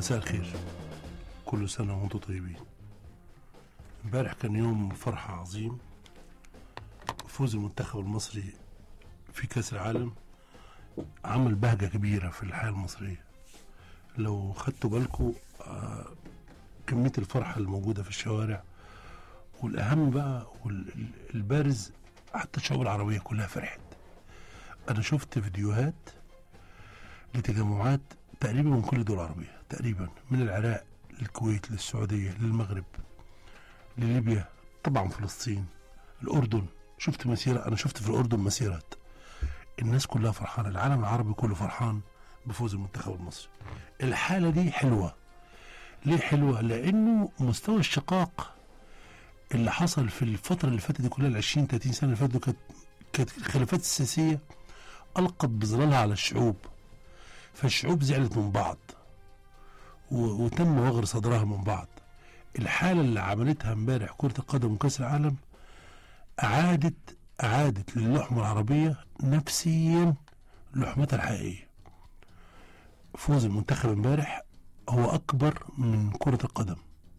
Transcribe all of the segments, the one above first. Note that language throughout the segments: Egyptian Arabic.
مساء الخير كل سنة وانتم طيبين امبارح كان يوم فرحة عظيم فوز المنتخب المصري في كأس العالم عمل بهجة كبيرة في الحياة المصرية لو خدتوا بالكم آه كمية الفرحة الموجودة في الشوارع والأهم بقى والبارز حتى الشعوب العربية كلها فرحت أنا شفت فيديوهات لتجمعات تقريبا من كل الدول العربية تقريبا من العراق للكويت للسعودية للمغرب لليبيا طبعا فلسطين الأردن شفت مسيرة أنا شفت في الأردن مسيرات الناس كلها فرحانة العالم العربي كله فرحان بفوز المنتخب المصري الحالة دي حلوة ليه حلوة لأنه مستوى الشقاق اللي حصل في الفترة اللي فاتت دي كلها ال 20 30 سنة اللي فاتوا كانت كانت الخلافات السياسية ألقت بظلالها على الشعوب فالشعوب زعلت من بعض و- وتم وغر صدرها من بعض الحالة اللي عملتها امبارح كرة القدم وكأس العالم أعادت أعادت للحمة العربية نفسيا لحمتها الحقيقية فوز المنتخب امبارح هو أكبر من كرة القدم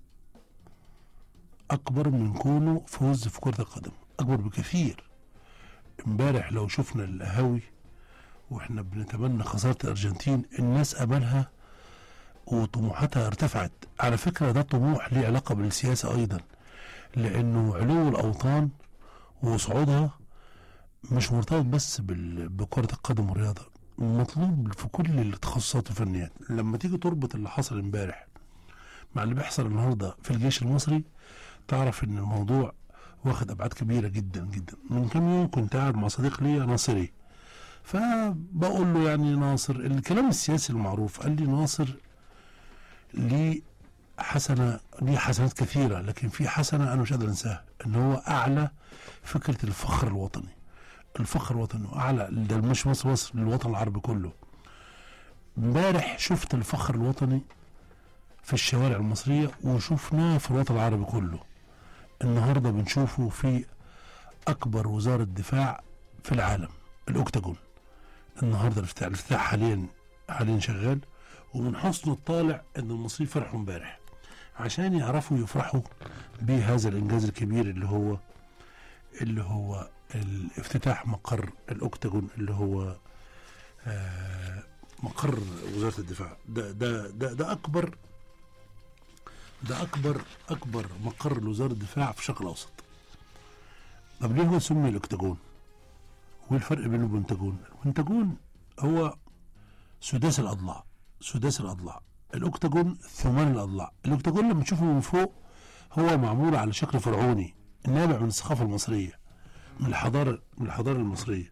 أكبر من كونه فوز في كرة القدم أكبر بكثير امبارح لو شفنا القهاوي واحنا بنتمنى خسارة الأرجنتين الناس أملها وطموحاتها ارتفعت على فكرة ده طموح ليه علاقة بالسياسة أيضا لأنه علو الأوطان وصعودها مش مرتبط بس بال- بكرة القدم والرياضة مطلوب في كل التخصصات الفنيات لما تيجي تربط اللي حصل امبارح مع اللي بيحصل النهارده في الجيش المصري تعرف ان الموضوع واخد ابعاد كبيره جدا جدا من كام يوم كنت قاعد مع صديق ليا ناصري فبقول له يعني ناصر الكلام السياسي المعروف قال لي ناصر ليه حسنه ليه حسنات كثيره لكن في حسنه انا مش قادر انساها ان هو اعلى فكره الفخر الوطني الفخر الوطني اعلى ده مش مصر مصر للوطن العربي كله امبارح شفت الفخر الوطني في الشوارع المصريه وشفناه في الوطن العربي كله النهارده بنشوفه في اكبر وزاره دفاع في العالم الاوكتاجون النهارده الافتتاح الافتتاح حاليا حاليا شغال ومن حسن الطالع ان المصريين فرحوا امبارح عشان يعرفوا يفرحوا بهذا الانجاز الكبير اللي هو اللي هو الافتتاح مقر الاوكتاجون اللي هو آه مقر وزاره الدفاع ده ده ده, ده اكبر ده اكبر اكبر مقر لوزاره الدفاع في الشرق الاوسط طب ليه هو سمي الاكتاجون وايه الفرق بينه وبين البنتاجون البنتاجون هو سداس الاضلاع سداس الاضلاع الاكتاجون ثمان الاضلاع الاكتاجون لما تشوفه من فوق هو معمول على شكل فرعوني نابع من الثقافه المصريه من الحضاره من الحضاره المصريه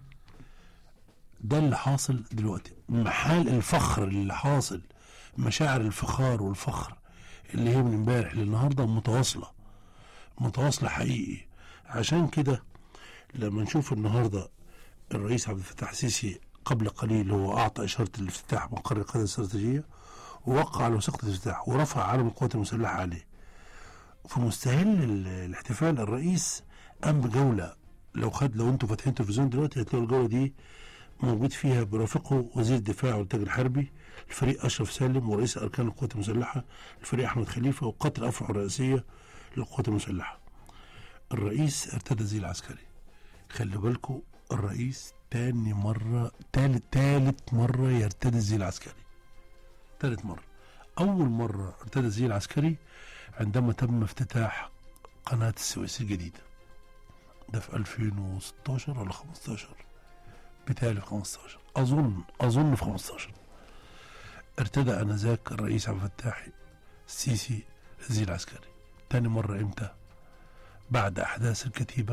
ده اللي حاصل دلوقتي محال الفخر اللي حاصل مشاعر الفخار والفخر اللي هي من امبارح للنهارده متواصله متواصله حقيقي عشان كده لما نشوف النهارده الرئيس عبد الفتاح السيسي قبل قليل هو اعطى اشاره الافتتاح مقر القياده الاستراتيجيه ووقع على وثيقه الافتتاح ورفع علم القوات المسلحه عليه في مستهل ال- الاحتفال الرئيس قام بجوله لو خد لو انتوا فاتحين تلفزيون دلوقتي هتلاقوا الجوله دي موجود فيها برافقه وزير الدفاع والانتاج الحربي الفريق اشرف سالم ورئيس اركان القوات المسلحه الفريق احمد خليفه وقائد الافرع الرئيسيه للقوات المسلحه الرئيس ارتدى زي العسكري خلي بالكم الرئيس تاني مرة تالت تالت مرة يرتدي الزي العسكري تالت مرة أول مرة ارتدى الزي العسكري عندما تم افتتاح قناة السويس الجديدة ده في 2016 ولا 15 بتالي في 15 أظن أظن في 15 ارتدى آنذاك الرئيس عبد الفتاح السيسي الزي العسكري تاني مرة إمتى؟ بعد أحداث الكتيبة